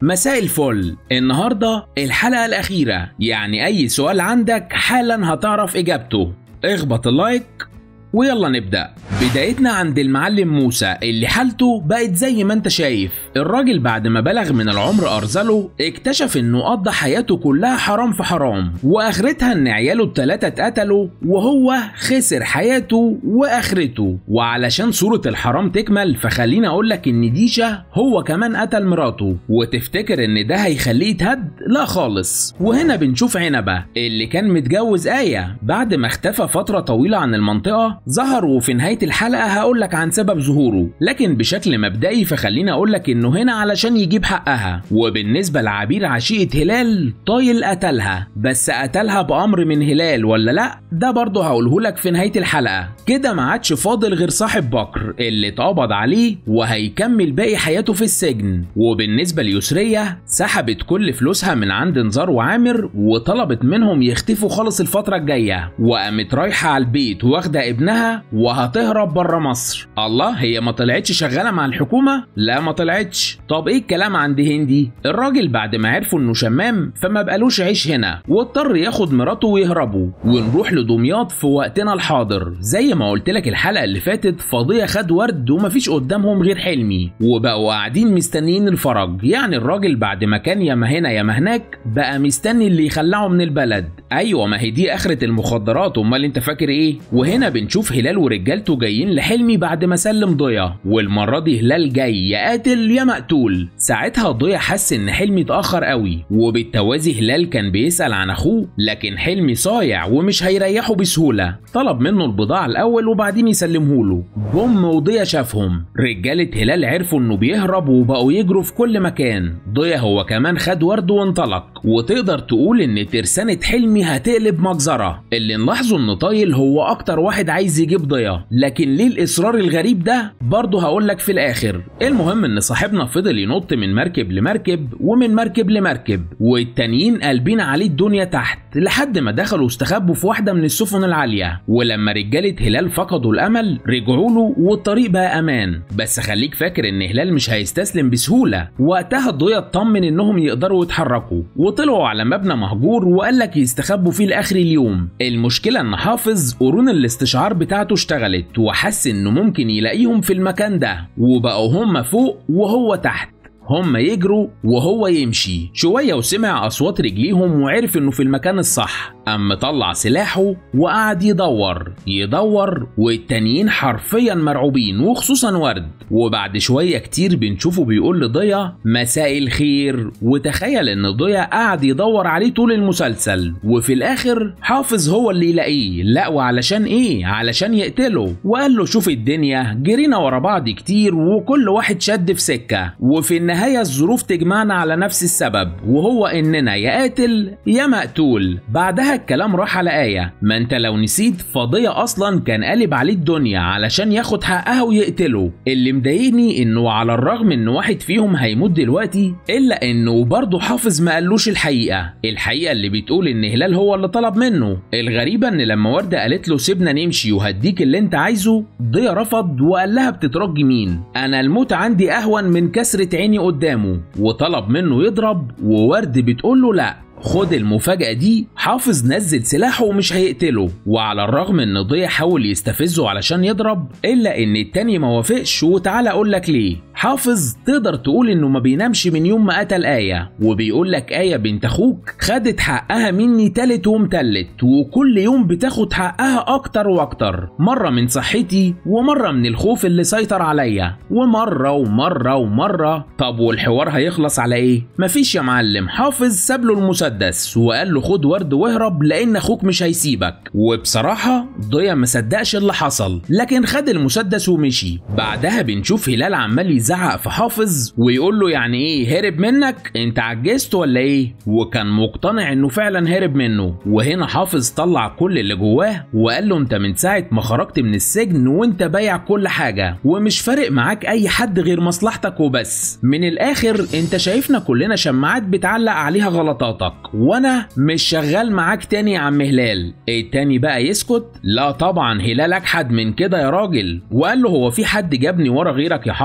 مساء الفل النهاردة الحلقة الأخيرة يعني أي سؤال عندك حالا هتعرف إجابته اخبط اللايك ويلا نبدأ بدايتنا عند المعلم موسى اللي حالته بقت زي ما انت شايف الراجل بعد ما بلغ من العمر أرزله اكتشف انه قضى حياته كلها حرام في حرام واخرتها ان عياله التلاتة اتقتلوا وهو خسر حياته واخرته وعلشان صورة الحرام تكمل فخليني اقولك ان ديشا هو كمان قتل مراته وتفتكر ان ده هيخليه يتهد لا خالص وهنا بنشوف عنبة اللي كان متجوز آية بعد ما اختفى فترة طويلة عن المنطقة ظهر وفي نهاية الحلقة هقولك عن سبب ظهوره لكن بشكل مبدئي فخليني أقولك إنه هنا علشان يجيب حقها وبالنسبة لعبير عشيقة هلال طايل قتلها بس قتلها بأمر من هلال ولا لأ ده برضه هقولهولك في نهاية الحلقة كده ما عادش فاضل غير صاحب بكر اللي اتقبض عليه وهيكمل باقي حياته في السجن وبالنسبة ليسرية سحبت كل فلوسها من عند نزار وعامر وطلبت منهم يختفوا خالص الفترة الجاية وقامت رايحة على البيت واخدة ابنها وهتهرب بره مصر الله هي ما طلعتش شغالة مع الحكومة لا ما طلعتش طب ايه الكلام عند هندي الراجل بعد ما عرفوا انه شمام فما بقالوش عيش هنا واضطر ياخد مراته ويهربوا ونروح لدمياط في وقتنا الحاضر زي ما قلت لك الحلقة اللي فاتت فضية خد ورد ومفيش قدامهم غير حلمي وبقوا قاعدين مستنيين الفرج يعني الراجل بعد ما كان يا ما هنا يا ما هناك بقى مستني اللي يخلعه من البلد ايوه ما هي دي اخرة المخدرات امال انت فاكر ايه وهنا بنشوف هلال ورجالته جايين لحلمي بعد ما سلم ضيا والمرة دي هلال جاي يا قاتل يا مقتول ساعتها ضيا حس ان حلمي اتأخر قوي وبالتوازي هلال كان بيسأل عن اخوه لكن حلمي صايع ومش هيريحه بسهولة طلب منه البضاعة الاول وبعدين يسلمه له بوم وضيا شافهم رجالة هلال عرفوا انه بيهرب وبقوا يجروا في كل مكان ضيا هو كمان خد ورد وانطلق وتقدر تقول ان ترسانة حلمي هتقلب مجزرة اللي نلاحظه ان طايل هو اكتر واحد عايز يجيب ضيا لكن ليه الاصرار الغريب ده برضه هقولك في الاخر المهم ان صاحبنا فضل ينط من مركب لمركب ومن مركب لمركب والتانيين قلبين عليه الدنيا تحت لحد ما دخلوا استخبوا في واحدة من السفن العالية ولما رجالة هلال فقدوا الامل رجعوا له والطريق بقى امان بس خليك فاكر ان هلال مش هيستسلم بسهولة وقتها ضيا اطمن انهم يقدروا يتحركوا وطلعوا على مبنى مهجور وقال لك يستخبوا فيه لاخر اليوم المشكلة ان حافظ قرون الاستشعار بتاعته اشتغلت وحس انه ممكن يلاقيهم في المكان ده وبقوا هم فوق وهو تحت هم يجروا وهو يمشي شوية وسمع أصوات رجليهم وعرف إنه في المكان الصح قام طلع سلاحه وقعد يدور يدور والتانيين حرفيا مرعوبين وخصوصا ورد وبعد شوية كتير بنشوفه بيقول لضيا مساء الخير وتخيل إن ضيا قعد يدور عليه طول المسلسل وفي الآخر حافظ هو اللي يلاقيه لا وعلشان إيه علشان يقتله وقال له شوف الدنيا جرينا ورا بعض كتير وكل واحد شد في سكة وفي النهاية الظروف تجمعنا على نفس السبب وهو إننا يا قاتل يا مقتول بعدها الكلام راح على آية ما انت لو نسيت فضية أصلا كان قالب عليه الدنيا علشان ياخد حقها ويقتله اللي مضايقني إنه على الرغم إن واحد فيهم هيموت دلوقتي إلا إنه برضه حافظ ما قالوش الحقيقة الحقيقة اللي بتقول إن هلال هو اللي طلب منه الغريبة إن لما وردة قالت له سيبنا نمشي وهديك اللي انت عايزه ضيا رفض وقال لها بتترجي مين أنا الموت عندي أهون من كسرة عيني قدامه وطلب منه يضرب وورد بتقول له لأ خد المفاجأة دي حافظ نزل سلاحه ومش هيقتله وعلى الرغم ان ضيا حاول يستفزه علشان يضرب الا ان التاني ما وافقش وتعالى اقول لك ليه حافظ تقدر تقول انه ما بينامش من يوم ما قتل آية وبيقول لك آية بنت اخوك خدت حقها مني تالت ومتلت وكل يوم بتاخد حقها اكتر واكتر مرة من صحتي ومرة من الخوف اللي سيطر عليا ومرة ومرة ومرة طب والحوار هيخلص على ايه مفيش يا معلم حافظ ساب له المسدس المسدس وقال له خد ورد واهرب لان اخوك مش هيسيبك وبصراحه ضيا ما صدقش اللي حصل لكن خد المسدس ومشي بعدها بنشوف هلال عمال يزعق في حافظ ويقول له يعني ايه هرب منك انت عجزت ولا ايه وكان مقتنع انه فعلا هرب منه وهنا حافظ طلع كل اللي جواه وقال له انت من ساعه ما خرجت من السجن وانت بايع كل حاجه ومش فارق معاك اي حد غير مصلحتك وبس من الاخر انت شايفنا كلنا شماعات بتعلق عليها غلطاتك وانا مش شغال معاك تاني يا عم هلال التاني بقى يسكت لا طبعا هلال اجحد من كده يا راجل وقال له هو في حد جابني ورا غيرك يا حافظ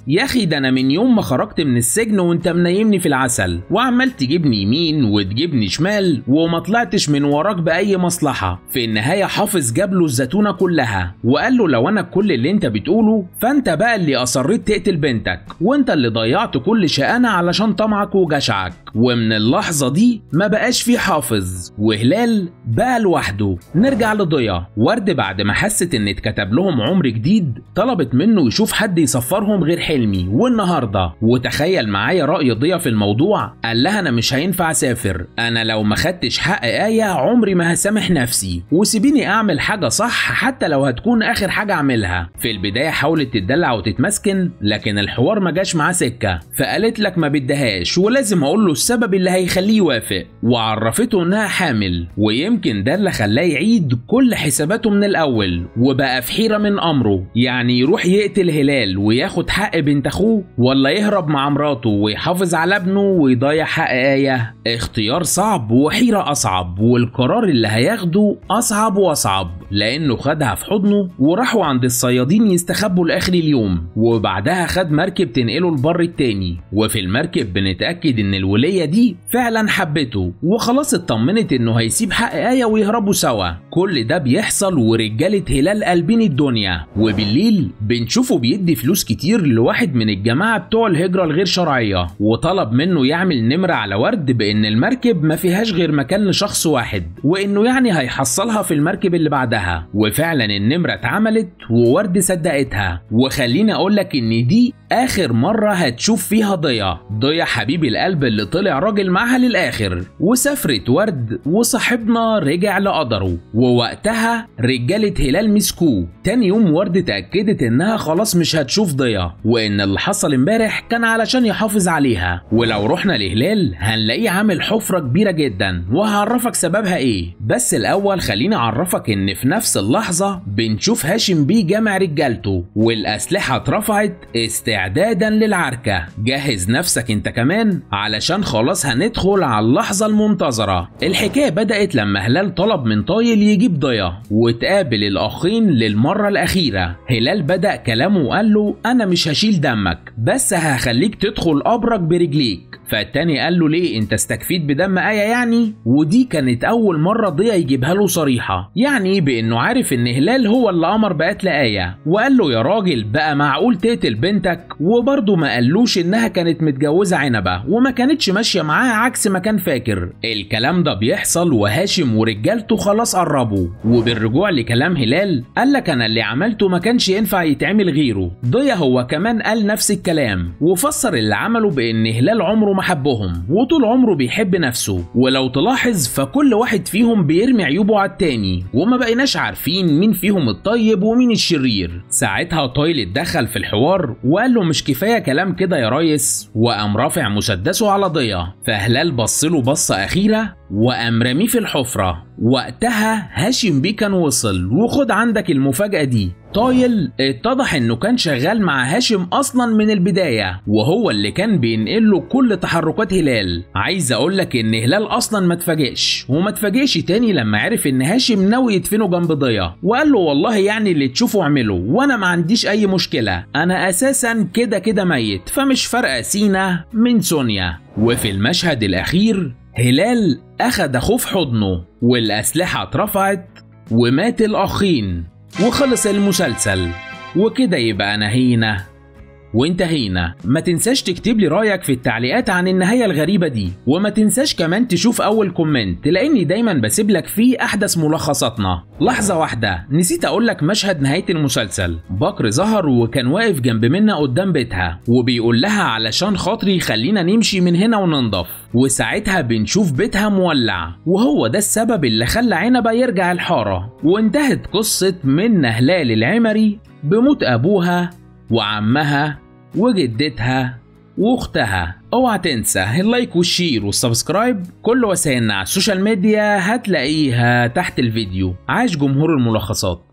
يا اخي ده انا من يوم ما خرجت من السجن وانت منيمني في العسل وعمال تجيبني يمين وتجيبني شمال وما طلعتش من وراك باي مصلحه في النهايه حافظ جاب له الزتونه كلها وقال له لو انا كل اللي انت بتقوله فانت بقى اللي اصريت تقتل بنتك وانت اللي ضيعت كل شقانا علشان طمعك وجشعك ومن اللحظه دي ما بقاش في حافظ وهلال بقى لوحده نرجع لضيا ورد بعد ما حست ان اتكتب لهم عمر جديد طلبت منه يشوف حد يسفرهم غير حلمي والنهارده وتخيل معايا راي ضيا في الموضوع قال لها انا مش هينفع اسافر انا لو ما خدتش حق ايه عمري ما هسامح نفسي وسيبيني اعمل حاجه صح حتى لو هتكون اخر حاجه اعملها في البدايه حاولت تدلع وتتمسكن لكن الحوار ما جاش معاه سكه فقالت لك ما بدهاش ولازم اقول له السبب اللي هيخليه يوافق وعرفته انها حامل ويمكن ده اللي خلاه يعيد كل حساباته من الاول وبقى في حيره من امره يعني يروح يقتل هلال وياخد حق بنت اخوه ولا يهرب مع مراته ويحافظ على ابنه ويضيع حق ايه اختيار صعب وحيره اصعب والقرار اللي هياخده اصعب واصعب لانه خدها في حضنه وراحوا عند الصيادين يستخبوا لاخر اليوم وبعدها خد مركب تنقله البر التاني وفي المركب بنتاكد ان الوليه دي فعلا حبته وخلاص اطمنت انه هيسيب حق ايه ويهربوا سوا كل ده بيحصل ورجاله هلال قلبين الدنيا وبالليل بنشوفه بيدي فلوس كتير لواحد من الجماعه بتوع الهجره الغير شرعيه وطلب منه يعمل نمره على ورد بان المركب ما فيهاش غير مكان لشخص واحد وانه يعني هيحصلها في المركب اللي بعدها وفعلا النمره اتعملت وورد صدقتها وخليني اقول لك ان دي اخر مره هتشوف فيها ضيا ضيا حبيب القلب اللي طلع راجل معاها للاخر وسافرت ورد وصاحبنا رجع لقدره ووقتها رجاله هلال مسكوه تاني يوم ورد اتاكدت انها خلاص مش هتشوف ضيا وان اللي حصل امبارح كان علشان يحافظ عليها ولو رحنا لهلال هنلاقيه عامل حفره كبيره جدا وهعرفك سببها ايه بس الاول خليني اعرفك ان في نفس اللحظه بنشوف هاشم بيه جامع رجالته والاسلحه اترفعت استعدادا للعركه جهز نفسك انت كمان علشان خلاص هندخل على اللحظه المنتظره الحكايه بدات لما هلال طلب من طايل يجيب ضيا وتقابل الاخين للمره الاخيره هلال بدا كلامه وقال له انا مش هشيل دمك بس هخليك تدخل قبرك برجليك فالتاني قال له ليه انت استكفيت بدم ايه يعني ودي كانت اول مره ضيا يجيبها له صريحه يعني بانه عارف ان هلال هو اللي امر بقتل ايه وقال له يا راجل بقى معقول تقتل بنتك وبرضه ما قالوش انها كانت متجوزه عنبه وما كانتش ماشيه معاه عكس ما كان فاكر الكلام ده بيحصل وهاشم ورجالته خلاص قربوا وبالرجوع لكلام هلال قال لك انا اللي عملته ما كانش ينفع يتعمل غيره ضيا هو كمان قال نفس الكلام وفسر اللي عمله بان هلال عمره ما حبهم وطول عمره بيحب نفسه ولو تلاحظ فكل واحد فيهم بيرمي عيوبه على التاني وما بقيناش عارفين مين فيهم الطيب ومين الشرير ساعتها طايل اتدخل في الحوار وقال له مش كفايه كلام كده يا ريس وقام رافع مسدسه على ضيا فهلال بصله بصه اخيره وقام رميه في الحفره وقتها هاشم بيه كان وصل وخد عندك المفاجاه دي طايل اتضح انه كان شغال مع هاشم اصلا من البدايه وهو اللي كان بينقل له كل تحركات هلال عايز اقول لك ان هلال اصلا ما اتفاجئش وما اتفاجئش تاني لما عرف ان هاشم ناوي يدفنه جنب ضيا وقال له والله يعني اللي تشوفه اعمله وانا ما عنديش اي مشكله انا اساسا كده كده ميت فمش فارقه سينا من سونيا وفي المشهد الاخير هلال اخد اخوه في حضنه والاسلحه اترفعت ومات الاخين وخلص المسلسل وكده يبقى نهينا وانتهينا ما تنساش تكتب لي رايك في التعليقات عن النهايه الغريبه دي وما تنساش كمان تشوف اول كومنت لاني دايما بسيب لك فيه احدث ملخصاتنا لحظه واحده نسيت اقول لك مشهد نهايه المسلسل بكر ظهر وكان واقف جنب منا قدام بيتها وبيقول لها علشان خاطري خلينا نمشي من هنا وننضف وساعتها بنشوف بيتها مولع وهو ده السبب اللي خلى عنبه يرجع الحاره وانتهت قصه من هلال العمري بموت ابوها وعمها وجدتها واختها اوعى تنسى اللايك والشير والسبسكرايب كل وسائلنا على السوشيال ميديا هتلاقيها تحت الفيديو عاش جمهور الملخصات